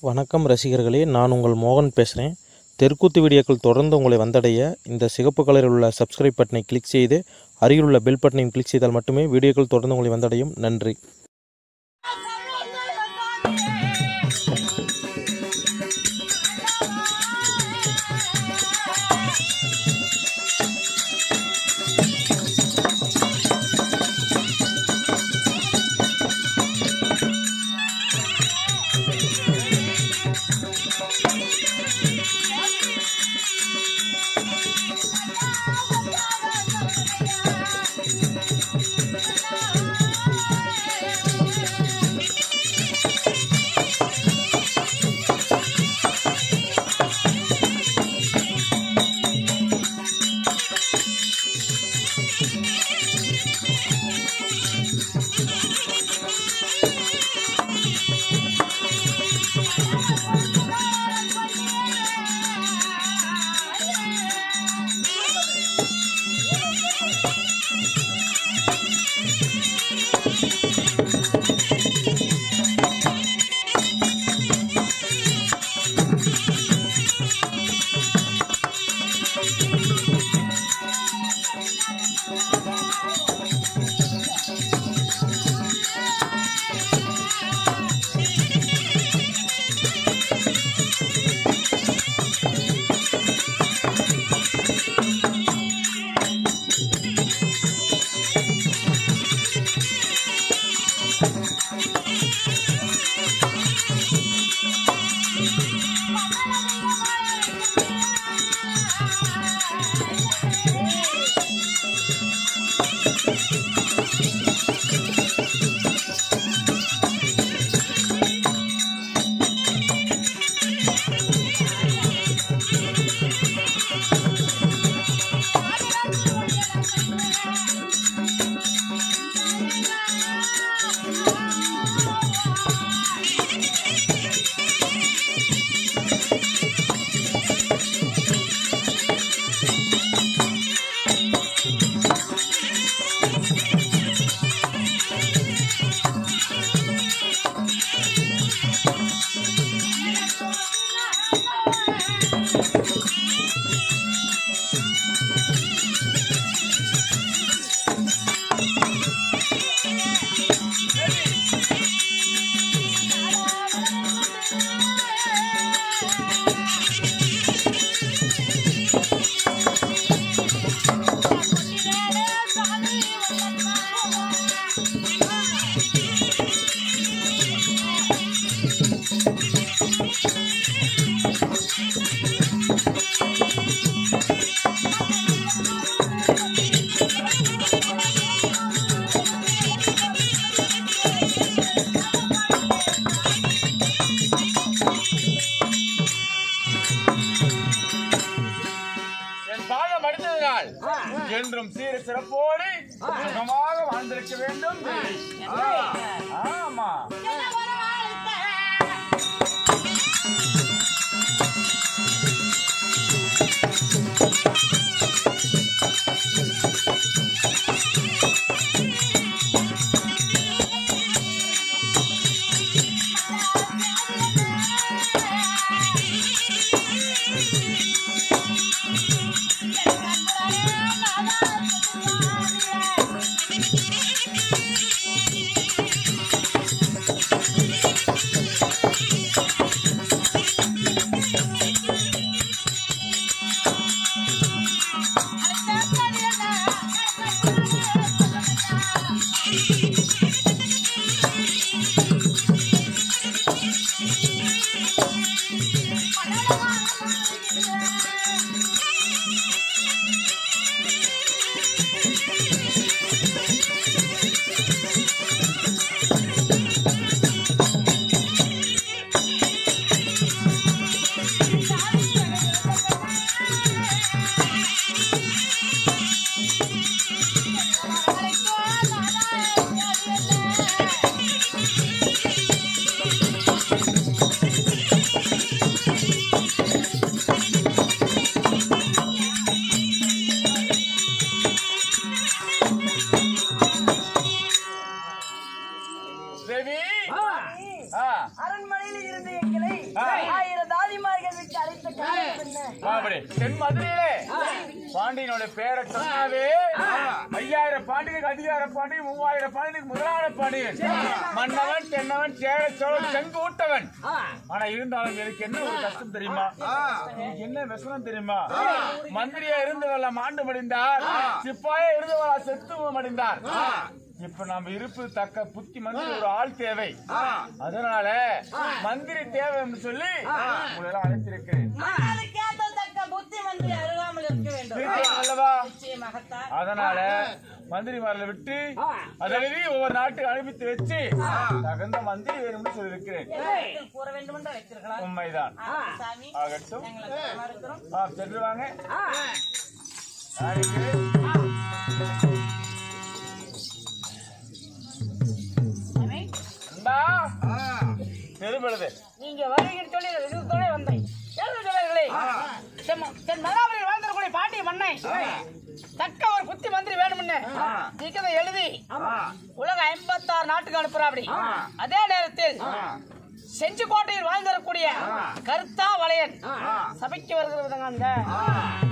வணக்கம் ரசிகர்களே நான் உங்கள் மோகன் பேசுகிறேன் தெற்குத்து வீடியோக்கள் தொடர்ந்து உங்களை வந்தடைய இந்த சிகப்பு கலரில் உள்ள சப்ஸ்கிரைப் பட்டனை கிளிக் செய்து அருகில் உள்ள பெல் பட்டனையும் கிளிக் செய்தால் மட்டுமே வீடியோக்கள் தொடர்ந்து உங்களை வந்தடையும் நன்றி என் பாகம் அடித்ததினால் என்றும் சீர சிறப்போடு சுகமாக வாழ்ந்திருக்க வேண்டும் ஆ, ஆமா Thank அப்படி தென் மதுரையிலே பாண்டியனோட பேரை சொன்னாவே ஐயாயிரம் பாண்டியனுக்கு அதிகாரம் பாண்டியன் மூவாயிரம் பாண்டியனுக்கு முதலான பாண்டியன் மன்னவன் தென்னவன் சேர சோழன் செங்கு ஊட்டவன் ஆனா இருந்தாலும் எனக்கு என்ன ஒரு கஷ்டம் தெரியுமா எனக்கு என்ன விஷயம் தெரியுமா மந்திரியா இருந்தவெல்லாம் மாண்டு மடிந்தார் சிப்பாயா இருந்தவரா செத்து மடிந்தார் இப்ப நம்ம இருப்பு தக்க புத்தி மந்திரி ஒரு ஆள் தேவை அதனால மந்திரி தேவைன்னு சொல்லி உங்களை எல்லாம் அழைத்திருக்கிறேன் மன்னருக்கேத்த தக்க புத்தி மந்திரி அருகாமல் இருக்க வேண்டும் இருக்கிறேன் அல்லவா நிச்சயமாகத்தான் அதனால மந்திரிமார்களை விட்டு அதழுவி ஒவ்வொரு நாட்டுக்கு அனுப்பித்து வச்சு தகுந்த மந்திரி வேணும்னு சொல்லியிருக்கிறேன் இடத்தில் கூற வேண்டும் என்று வைத்திருக்கலாம் உண்மைதான் சாமி ஆகட்டும் எங்களை சுகமா இருக்கிறோம் ஆ, சென்று வாங்க நாளைக்கு சாமி, அண்டா தெருபடுது நீங்க வருவீங்கன்னு சொல்லி விருதத்தோட வந்தேன் எழுதுகிறீர்களே தென் மதுராபுரியில் வாழ்ந்திருக்கூடிய பாண்டிய மண்ணை தக்க ஒரு புத்தி மந்திரி வேணும்னு சீக்கிரம் எழுதி உலக ஐம்பத்தாறு நாட்டுக்கு அனுப்புறாப்படி அதே நேரத்தில் செஞ்சுக்கோட்டையில் வாழ்ந்திருக்கக்கூடிய கருத்தா வளையன் சபைக்கு வருகிறது அந்த